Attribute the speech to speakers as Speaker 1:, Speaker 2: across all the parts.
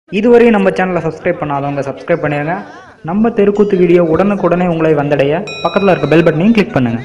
Speaker 1: இதுவரையும் நம்ம சேனலை சப்ஸ்கிரைப் பண்ணாதவங்க சப்ஸ்கிரைப் பண்ணிடுங்க நம்ம தெருக்கூத்து வீடியோ உடனுக்குடனே உங்களை வந்தடைய பக்கத்தில் இருக்க பெல் பட்டனையும் கிளிக் பண்ணுங்கள்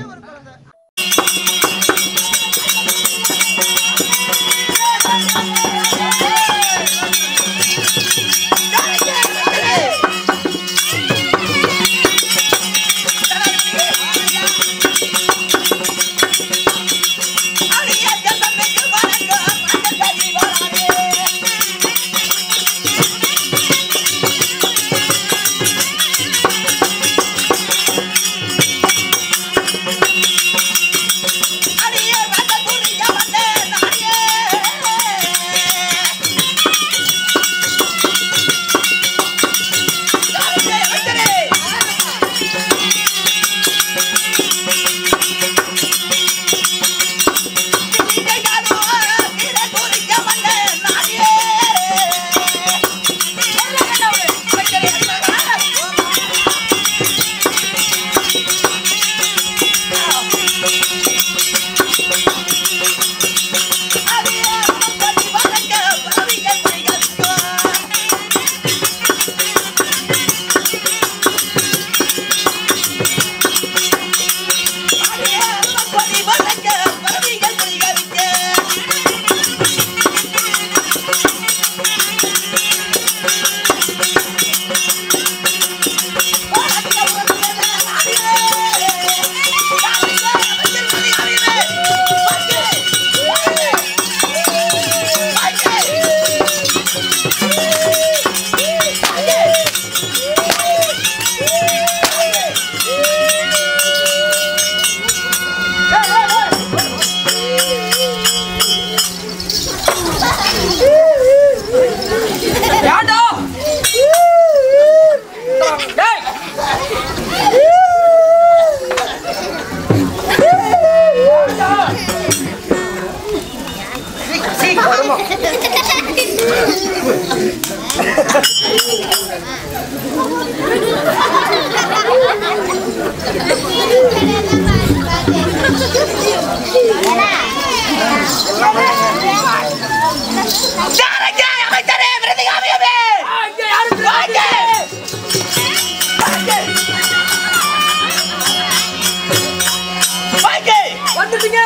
Speaker 2: ஏண்டா? டேய். ஆ, இங்க யாரு இருக்கிறாங்க? வந்துட்டீங்க.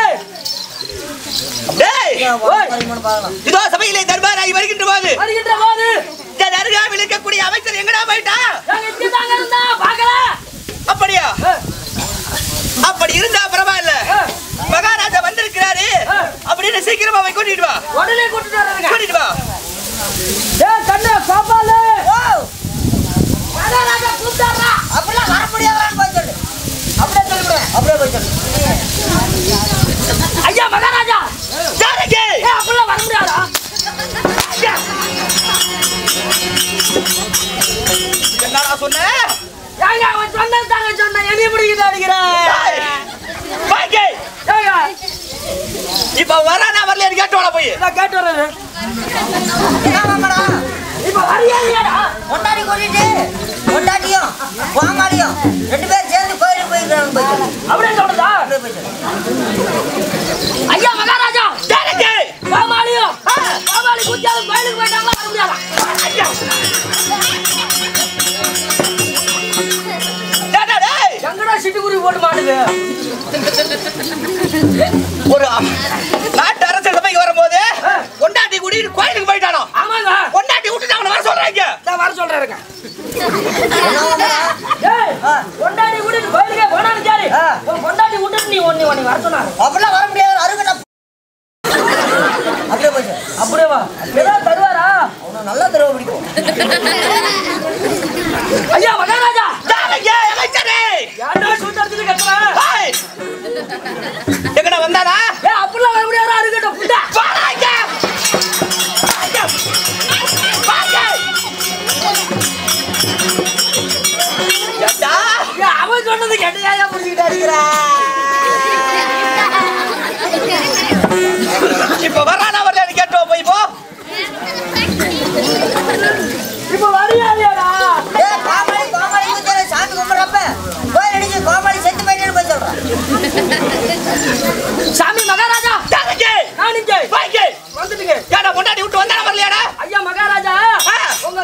Speaker 2: ஓய்,
Speaker 3: இதோ சபையிலே தர்பாராகி வருகின்ற போது
Speaker 2: வருகின்ற போது
Speaker 3: இந்த அருகாமையில் இருக்கக்கூடிய அமைச்சர் எங்கடா போயிட்டா
Speaker 2: நாங்க இங்கதாங்க இருந்தோம், பார்க்கல.
Speaker 3: அப்படியா
Speaker 2: ஆ,
Speaker 3: அப்படி இருந்தா பரவாயில்ல
Speaker 2: ஆ,
Speaker 3: மகாராஜா வந்திருக்கிறாரு
Speaker 2: ஆ.
Speaker 3: அப்படின்னு சீக்கிரமா போய் கூட்டிட்டு வா
Speaker 2: உடனே கூட்டிட்டு வர்றேங்க.
Speaker 3: கூட்டிட்டு வா
Speaker 2: டேய், கண்ணு, கோபாலு. மகாராஜா கூப்பிட்டாரா?
Speaker 4: அப்படிலாம் வர முடியாதான்னு போய் சொல்லு அப்படியே சொல்லிவிடுவேன் அப்படியே போய் சொல்லு
Speaker 2: ஐயா மகாராஜா
Speaker 3: ஜானகி
Speaker 2: ஏய், அப்படிலாம் வர முடியாதா ஐயா,
Speaker 3: என்னடா சொன்ன
Speaker 2: ஏங்க, அவன் சொன்னது தாங்க சொன்னேன். என்னைய பிடிக்குது அடிக்கிறேன்.
Speaker 3: வாங்கி
Speaker 2: ஏங்க,
Speaker 3: இப்ப வரானா வரலையான்னு கேட்டு வாடா போய்
Speaker 2: நான் கேட்டு வர்றேன்.
Speaker 4: என்ன மாமடா
Speaker 2: இப்ப வரியா இல்லையாடா?
Speaker 4: கொண்டாடி கூட்டிட்டு கொண்டாட்டியும் கோமாளியும் ரெண்டு பேரும் சேர்ந்து கோயிலுக்கு போயிருக்காங்க போய் சொல்லு
Speaker 2: அப்படியே சொல்றதா?
Speaker 4: அப்படியே போய் சொல்லு
Speaker 2: ஐயா மகாராஜா
Speaker 3: ஜானகி
Speaker 2: கோமாளியும் கோமாளி குஞ்சாலும் கோயிலுக்கு போயிட்டாங்களா வர முடியாதா ஐயா,
Speaker 3: டேய், டேய், டேய்.
Speaker 2: எங்கடா சிட்டுக்குருவி போட்டு மாட்டுது
Speaker 3: ஒரு நாட்டு அரசு சபைக்கு வரும்போது கொண்டாட்டி கூட்டிட்டு கோயிலுக்கு போயிட்டானோ
Speaker 2: ஆமாங்க
Speaker 3: கொண்டாட்டி விட்டுட்டு அவனை வர சொல்றாங்க
Speaker 2: நான் வர சொல்றேன்
Speaker 4: என்ன மாமடா
Speaker 2: ஏய் கொண்டாடி விட்டுட்டு கோயிலுக்கே போனாலும் சரி
Speaker 4: ஆ.
Speaker 2: உன் கொண்டாடி விட்டுட்டு நீ ஒன்னு உன்னை வர சொன்னாரு
Speaker 4: அப்படிலாம் வர முடியாது அருகட்ட அப்படியே போய் சொல்லு
Speaker 2: அப்படியே வா ஏதாவது தருவாரா
Speaker 4: அவனை நல்லா தருவ பிடிக்கும்
Speaker 2: ஐயா மகாராஜா
Speaker 3: ஜானகி அமைச்சரே
Speaker 2: யாரா சுட்டு அடிச்சுட்டு கத்துறா
Speaker 3: ஹாய் எங்கடா வந்தானா
Speaker 2: ஏ அப்படிலாம் வர முடியாதா இருக்கட்டும் புட்டா
Speaker 3: வாங்க வாங்க வாங்க ஏண்டா
Speaker 2: ஏ அவன் சொன்னது கெட்டையா புடிச்சிட்டு அடிக்கிறா
Speaker 3: இப்ப வரானா வரலையான்னு கேட்டு போய் போ
Speaker 2: இப்ப வரியா இல்லையாடா
Speaker 4: ஏய் கோமாளி கோமாளி குஞ்சால சாமி கும்பிட்றப்ப கோயில் அடிச்சு கோமாளி செத்து போயிட்டேன்னு போய் சொல்றான்
Speaker 2: சாமி மகாராஜா
Speaker 3: ஜானகி
Speaker 2: நான் இங்கே
Speaker 3: வாங்க
Speaker 2: வந்துட்டுங்க
Speaker 3: ஏடா பொண்டாட்டி விட்டு வந்தானா வரலையாடா
Speaker 2: ஐயா மகாராஜா
Speaker 3: ஆ.
Speaker 2: உங்க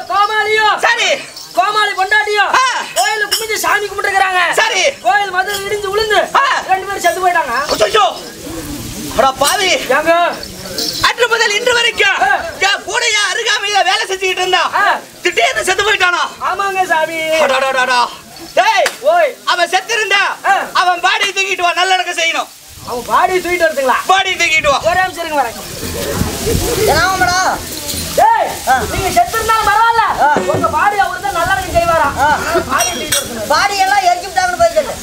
Speaker 2: ஏங்க
Speaker 3: அன்று முதல் இன்று வரைக்கும்
Speaker 2: ஆ.
Speaker 3: என் கூட என் அருகாமையில வேலை செஞ்சுக்கிட்டு இருந்தான்
Speaker 2: ஆ.
Speaker 3: திடீர்னு செத்து போயிட்டானா
Speaker 2: ஆமாங்க சாமி
Speaker 3: அடடடடா. டேய்
Speaker 2: ஓய்
Speaker 3: அவன் செத்திருந்தா
Speaker 2: ஆ.
Speaker 3: அவன் பாடி தூக்கிட்டு வா நல்லடக்கம் செய்யணும்
Speaker 2: அவன் பாடி தூக்கிட்டு வருதுங்களா
Speaker 3: பாடி தூக்கிட்டு வா
Speaker 2: ஒரே நிமிஷம் இருங்க வரேன்
Speaker 4: ஏனாமடா
Speaker 2: டேய்
Speaker 4: ஆ.
Speaker 2: நீங்க செத்து இருந்தாலும் பரவாயில்ல
Speaker 4: ஆ.
Speaker 2: உங்க பாடி அவர் தான் நல்லா இருக்கு செய்வாரா
Speaker 4: ஆ.
Speaker 2: பாடி தூக்கிட்டு வருதுங்க
Speaker 4: பாடி எல்லாம் எரிச்சு விட்டாங்கன்னு போய் சொல்லு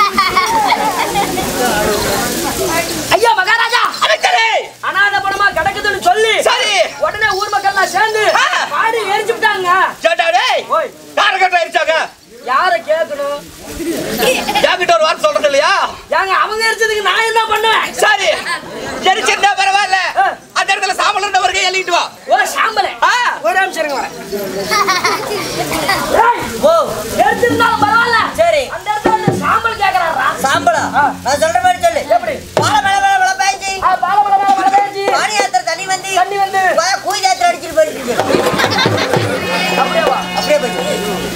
Speaker 2: ஐயா மகாராஜா
Speaker 3: அமைச்சரே
Speaker 2: அனாதை படமா கிடக்குதுன்னு சொல்லி
Speaker 3: சரி
Speaker 2: உடனே ஊர் மக்கள் எல்லாம் சேர்ந்து
Speaker 3: ஆ.
Speaker 2: பாடி எரிச்சு விட்டாங்க
Speaker 3: சேட்டா டேய்
Speaker 2: ஓய்
Speaker 3: யார கட்ட ஆயிடுச்சாங்க
Speaker 2: யார கேட்கணும்
Speaker 3: என்கிட்ட ஒரு வார்த்தை சொல்றது இல்லையா
Speaker 2: ஏங்க அவங்க எரிச்சதுக்கு நான் என்ன பண்ணுவேன்
Speaker 3: சரி எரிச்சிருந்தா பரவாயில்ல
Speaker 2: ஆ.
Speaker 3: அந்த இடத்துல சாம்பல் இருந்த வரைக்கும் எழுதிட்டு வா
Speaker 2: ஓ சாம்பலே
Speaker 3: ஆ.
Speaker 2: ஒரே நிமிஷம் இருங்க வரேன் ஏய்,
Speaker 4: ஓ
Speaker 2: எரிச்சிருந்தாலும் பரவாயில்ல
Speaker 4: சரி
Speaker 2: அந்த இடத்துல வந்து சாம்பல் கேக்குறாரா
Speaker 4: சாம்பளா
Speaker 2: ஆ.
Speaker 4: நான் சொல்ற மாதிரி சொல்லு
Speaker 2: எப்படி
Speaker 4: வாழை மேல மேல மேல பேஞ்சு
Speaker 2: ஆ, பால பால பால பால பேசி
Speaker 4: பாடி யாத்திரை தண்ணி வந்து
Speaker 2: தண்ணி வந்து
Speaker 4: வா, கூய் யாத்திரை அடிச்சிட்டு போயிருக்கு
Speaker 2: அப்படியே வா
Speaker 4: அப்படியே போயிட்டு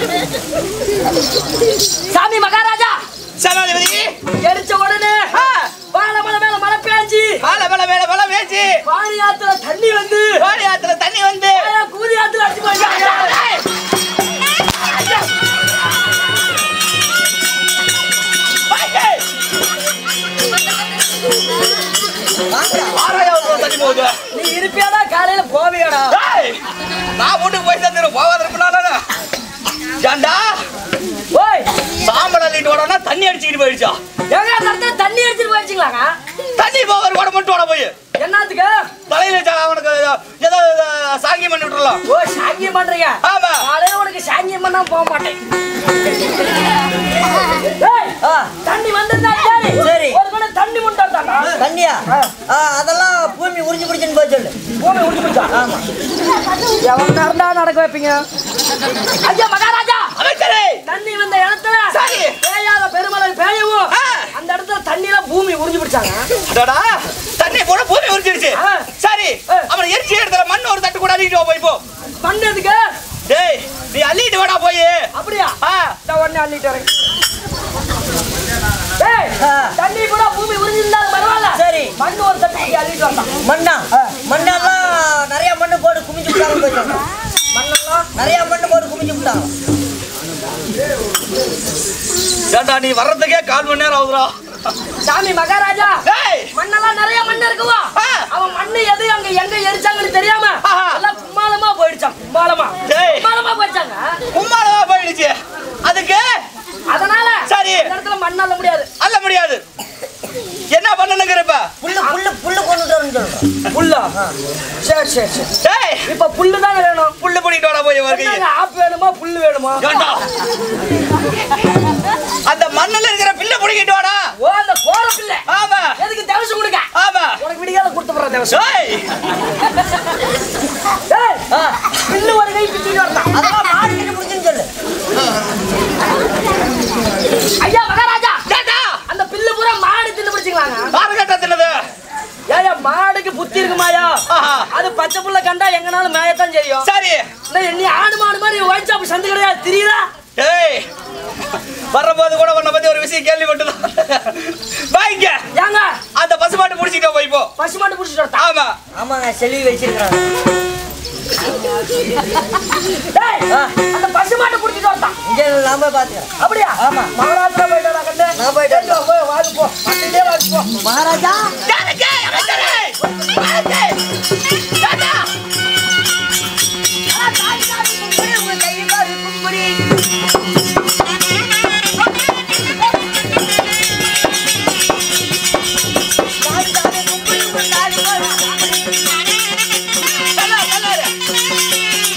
Speaker 2: சாமி மகாராஜா
Speaker 3: சனாதிபதி
Speaker 2: எரிச்ச உடனே
Speaker 3: ஆ.
Speaker 2: பால மலை மேல மழை பேஞ்சு
Speaker 3: மேல மேல மேல மேல வேச்சு
Speaker 2: பாரி ஆத்துல தண்ணி வந்து
Speaker 3: பாடி ஆத்துல தண்ணி வந்து
Speaker 2: ஆயா, கூதி ஆத்துல அடிச்சு போயிட்டாங்க
Speaker 3: வாங்க.
Speaker 4: வாங்கடா
Speaker 3: ஆறாயிரம் ரூபாய் தண்ணி போகுது
Speaker 2: நீ இருப்பியாடா காலையில போவியாடா
Speaker 3: டேய், நான் வீட்டுக்கு போய் தந்துடும் போகாத இருப்பினால ஏண்டா
Speaker 2: ஓய்
Speaker 3: சாம்பல் அள்ளிட்டு வரோம்னா தண்ணி அடிச்சுக்கிட்டு போயிடுச்சா
Speaker 2: எங்க அந்த இடத்துல தண்ணி அடிச்சிட்டு போயிடுச்சுங்களாங்க
Speaker 3: தண்ணி போக ஒரு மட்டும் வர போய்
Speaker 2: என்னத்துக்கு
Speaker 3: தலையில சா- அவனுக்கு ஏதோ சாங்கி பண்ணி விட்டுறலாம்
Speaker 2: ஓ சாங்கியம் பண்றீங்க
Speaker 3: ஆமா
Speaker 2: காலையில உனக்கு சாங்கியம் பண்ணா போக மாட்டேன் ஏய்,
Speaker 4: ஆ
Speaker 2: தண்ணி வந்திருந்தா சரி
Speaker 4: சரி.
Speaker 2: ஒரு கூட தண்ணி முண்டாட்டாடா
Speaker 4: தண்ணியா ஆ அதெல்லாம் பூமி உறிஞ்சு பிடிச்சுன்னு போய் சொல்லு
Speaker 2: பூமி உடிச்சு போச்சா
Speaker 4: ஆமா
Speaker 2: எவன் நேரம்டா நடக்க வைப்பீங்க ஐயா மகாராஜா
Speaker 3: அமைச்சரே
Speaker 2: தண்ணி வந்த இடத்துல
Speaker 3: சரி.
Speaker 2: பேயாத பெருமளவு பேயவும்
Speaker 3: ஆ.
Speaker 2: அந்த இடத்துல தண்ணியில பூமி உறிஞ்சு பிடிச்சாங்க
Speaker 3: அடடா, தண்ணி போட பூமி உரிச்சிருச்சு
Speaker 2: ஆ.
Speaker 3: சரி
Speaker 2: ஆ.
Speaker 3: அவனை எரிச்சி இடத்துல மண் ஒரு தட்டு கூட அள்ளிட்டு வா போய் போ
Speaker 2: மண் எதுக்கு
Speaker 3: டேய் நீ அள்ளிட்டு வாடா போய்
Speaker 2: அப்படியா
Speaker 3: ஆ
Speaker 2: இந்த உடனே அள்ளிட்டு வரேன் டேய்,
Speaker 4: ஆ.
Speaker 2: தண்ணி கூட பூமி உறிஞ்சிருந்தாலும் பரவாயில்ல
Speaker 4: சரி.
Speaker 2: மண் ஒரு தட்டு இங்க அள்ளிட்டு வந்தான்
Speaker 4: மண்ணா மண்ணெல்லாம் நிறைய மண்ணு போட்டு குமிஞ்சு விட்டாங்கன்னு போய் சொல்லு
Speaker 2: மண்ணெல்லாம்
Speaker 4: நிறைய மண்ணு போட்டு குமிஞ்சு விட்டாங்க
Speaker 3: ஏண்டா நீ வர்றதுக்கே கால் மணி நேரம் ஆகுதுடா
Speaker 2: சாமி மகாராஜா
Speaker 3: டேய்
Speaker 2: மண்ணெல்லாம் நிறைய மண் இருக்குவா
Speaker 3: ஆ.
Speaker 2: அவன் மண்ணு எது அங்க எங்க எரிச்சாங்கன்னு தெரியாம
Speaker 3: ஆஹா.
Speaker 2: எல்லாம் கும்மாளமா போயிடுச்சான் கும்மாளமா
Speaker 3: டேய்.
Speaker 2: கும்மாளமா போயிடுச்சாங்க
Speaker 3: கும்மாளமா போயிடுச்சு அதுக்கு
Speaker 2: அதனால
Speaker 3: சரி.
Speaker 2: இந்த இடத்துல மண் அள்ள முடியாது
Speaker 3: அள்ள முடியாது என்ன பண்ணணுங்கிற இப்ப
Speaker 4: புல்லு புல்லு புல்லு கொண்டு வரணும்னு சொல்றேன்
Speaker 2: புல்லா சரி சரி சரி
Speaker 3: டேய்
Speaker 2: இப்ப புல்லு தானே வேணும்
Speaker 3: புல்லு பண்ணிட்டு வாடா போய் வருகை
Speaker 2: என்னங்க, ஆப் வேணுமா புல்லு வேணுமா
Speaker 3: ஏண்டா அந்த மண்ணுல இருக்கிற பிள்ளை பிடிக்கிட்டு வாடா
Speaker 2: ஓ அந்த கோர பிள்ளை
Speaker 3: ஆமா
Speaker 2: எதுக்கு தேவசம் கொடுக்க
Speaker 3: ஆமா
Speaker 2: உனக்கு விடிகால கொடுத்து போற தேவசம்
Speaker 3: டேய்
Speaker 2: டேய், பில்லு ஒரு கை பிச்சுட்டு வரலாம்
Speaker 4: அதெல்லாம் மாடு கிட்ட பிடிச்சுன்னு சொல்லு
Speaker 2: ஐயா மகாராஜா
Speaker 3: ஏண்டா
Speaker 2: அந்த பில்லு பூரா மாடு தின்னு பிடிச்சிக்கலாங்க
Speaker 3: பாரு கட்ட தின்னது
Speaker 2: ஏயா மாடுக்கு புத்தி இருக்குமாயா
Speaker 3: ஆஹா.
Speaker 2: அது பச்சை புள்ள கண்டா எங்கனாலும் மேயத்தான் செய்யும்
Speaker 3: சரி
Speaker 2: இந்த நீ ஆடு மாடு மாதிரி ஒயிட் ஷாப் சந்து கிடையாது தெரியுதா
Speaker 3: டேய் வரும்போது கூட உன்னை பத்தி ஒரு விஷயம் கேள்விப்பட்டுதான் வாங்க
Speaker 2: ஏங்க
Speaker 3: அந்த பசுமாட்டு முடிச்சிட்டு போய் போ
Speaker 2: பசு மாடு பிடிச்சிட்டு வரட்டா
Speaker 3: ஆமா
Speaker 4: ஆமாங்க செல்வி வச்சிருக்கிறாங்க
Speaker 2: டேய், அந்த பசு மாட்டை பிடிச்சிட்டு வரட்டா
Speaker 4: இங்கே நான் போய் பார்த்துக்கிறேன்
Speaker 2: அப்படியா
Speaker 4: ஆமா.
Speaker 2: மகாராத்திரா போயிட்டு வரா கண்டு
Speaker 4: நான் போயிட்டு
Speaker 2: சரி, போய் வாடி போ வண்டியிலே வாடி போ
Speaker 4: மகாராஜா
Speaker 3: யாருக்கு? அமைச்சரே! வாங்க! ஏண்டா? நல்லா, நல்லா இரு.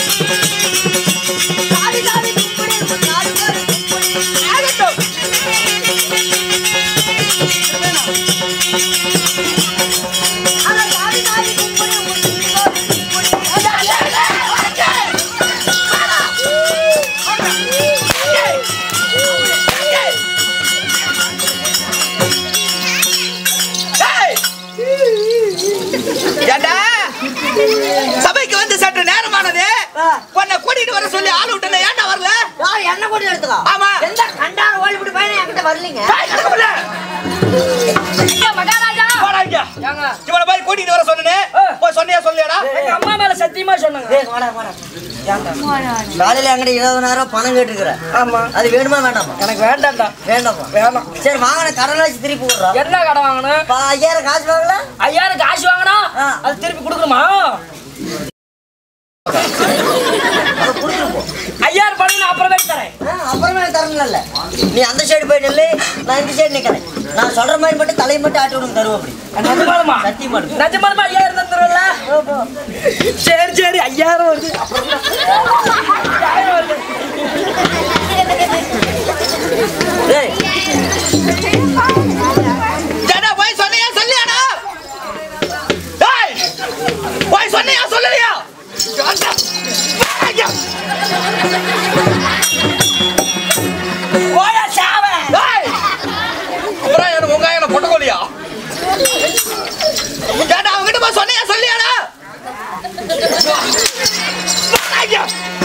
Speaker 3: ஆகட்டும். டேய்! ஏண்டா? சபைக்கு வந்து சற்று நேரமானது உன்னை கூட்டிட்டு வர சொல்லி ஆள் விட்டல ஏன்டா வரல
Speaker 4: என்ன கொண்டு எடுத்துக்கோ
Speaker 3: ஆமா
Speaker 4: எந்த கண்டார ஓடி விட்டு பையன் என்கிட்ட வரலீங்க
Speaker 3: டேய், நடக்க முடியல.
Speaker 2: ஐயா, மகாராஜா
Speaker 3: போடா இங்க.
Speaker 2: ஏங்க சொன்னாங்க
Speaker 3: இவனை போய் கூட்டிட்டு வர சொன்னேன்
Speaker 2: ஆ.
Speaker 3: போய் சொன்னியா சொல்லியாடா
Speaker 2: எங்க அம்மா மேல சத்தியமா சொன்னாங்க
Speaker 4: ஏய், வாடா, வாடா. ஏன்டா? காலையில என்கிட்ட இருபதாயிரம் பணம் கேட்டுக்கிற
Speaker 2: ஆமா
Speaker 4: அது வேணுமா வேண்டாமா
Speaker 2: எனக்கு வேண்டாம்டா
Speaker 4: வேண்டாமா
Speaker 2: வேணாம்
Speaker 4: சரி வாங்கின கடனை வச்சு திருப்பி விடுறோம்
Speaker 2: என்ன கடை வாங்கணும்
Speaker 4: பா, ஐயாயிரம் காசு வாங்கல
Speaker 2: ஐயாயிரம் காசு வாங்கினா
Speaker 4: ஆ.
Speaker 2: அது திருப்பி கொடுக்கணுமா
Speaker 4: அதை கொடுத்துட்டு போ
Speaker 2: ஐயாயிரம் பணம் நான் அப்புறமே தரேன்
Speaker 4: ஆ, அப்புறமே தரணும்ல நீ அந்த சைடு போய் நில்லு நான் இந்த சைடு நிக்கிறேன் நான் சொல்ற மாதிரி மட்டும் தலையை மட்டும் ஆட்டி விடுங்க தருவோம் அப்படி
Speaker 2: நிஜமாலுமா
Speaker 4: சத்தியமா இருக்கு.
Speaker 2: நிஜமாலுமா ஐயாயிரம் தந்துரும்ல சரி சரி ஐயாயிரம் வருது அப்புறம் தான். ஐயாயிரம் வருது
Speaker 4: ஏய்,
Speaker 3: ஏடா போய் சொன்னியா சொல்லியாடா டேய் போய் சொன்னியா சொல்லலையா ஏண்டா? ஐயா.
Speaker 2: போயா சாவே
Speaker 3: டேய் அப்புறம் என்ன உங்க என்ன பொட்டக்கோலியா ஏடா அவங்கிட்ட போய் சொன்னியா சொல்லியாடா ஐயா.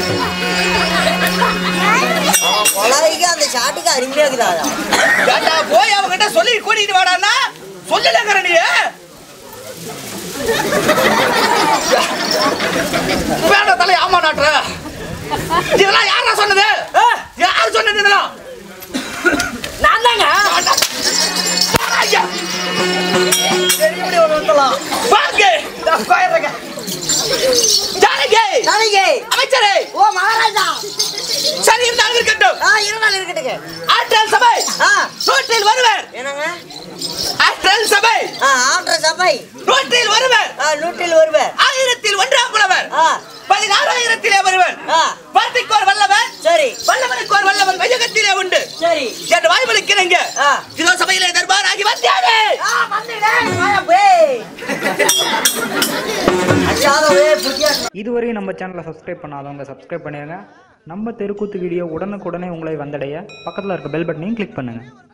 Speaker 4: அவன் கொலாய்க்கு அந்த ஷாட்டுக்கு அருமையா இருக்குதா
Speaker 3: ஏண்டா போய் அவங்கிட்ட சொல்லி கூட்டிட்டு வாடான்னா சொல்லலங்கிற நீ வேண்டாம் தலை ஆமா நாட்டுற இதெல்லாம் யாரா சொன்னது
Speaker 2: ஆ,
Speaker 3: யார் சொன்னது இதெல்லாம்
Speaker 2: நான் தாங்க
Speaker 3: ஐயா,
Speaker 2: சரி இப்படி ஒரு வந்துடலாம்
Speaker 3: வாங்க
Speaker 2: நான் போயிடுறேங்க
Speaker 3: ஜானகி
Speaker 4: நாளைக்கு
Speaker 3: அமைச்சரே
Speaker 4: ஓ மகாராஜா
Speaker 3: சரி இருந்தாலும் இருக்கட்டும்
Speaker 4: ஆ இருந்தாலும் இருக்கட்டுங்க
Speaker 3: ஆற்றல் சபை
Speaker 4: ஆ
Speaker 3: நூற்றில் வருவர்
Speaker 4: என்னங்க
Speaker 3: ஆற்றல் சபை
Speaker 4: ஆ ஆற்ற சபை
Speaker 3: நூற்றில் வருவர்
Speaker 4: ஆ நூற்றில் வருவேன்
Speaker 3: ஆயிரத்தில் ஒன்றாம் புலவர்
Speaker 4: ஆ
Speaker 3: பதினாறாயிரத்திலே வருவர்
Speaker 4: ஆ
Speaker 3: வார்த்தைக்கு ஒரு வல்லவன்
Speaker 4: சரி
Speaker 3: வல்லவனுக்கு ஒரு வல்லவன் வையகத்திலே உண்டு
Speaker 4: சரி
Speaker 3: என் வாய்மொழிக்கிறேங்க
Speaker 4: ஆ.
Speaker 3: இதோ சபையிலே தர்பார் ஆகி வந்தாரு
Speaker 4: ஆ வந்துடே வாயா போய் அச்சாதவே புத்தியா
Speaker 1: இதுவரையும் நம்ம சேனலை சப்ஸ்கிரைப் பண்ணாதவங்க சப்ஸ்கிரைப் பண்ணிடுங்க நம்ம தெருக்கூத்து வீடியோ உடனுக்குடனே உங்களை வந்தடைய பக்கத்தில் இருக்க பெல் பட்டனையும் கிளிக் பண்ணுங்கள்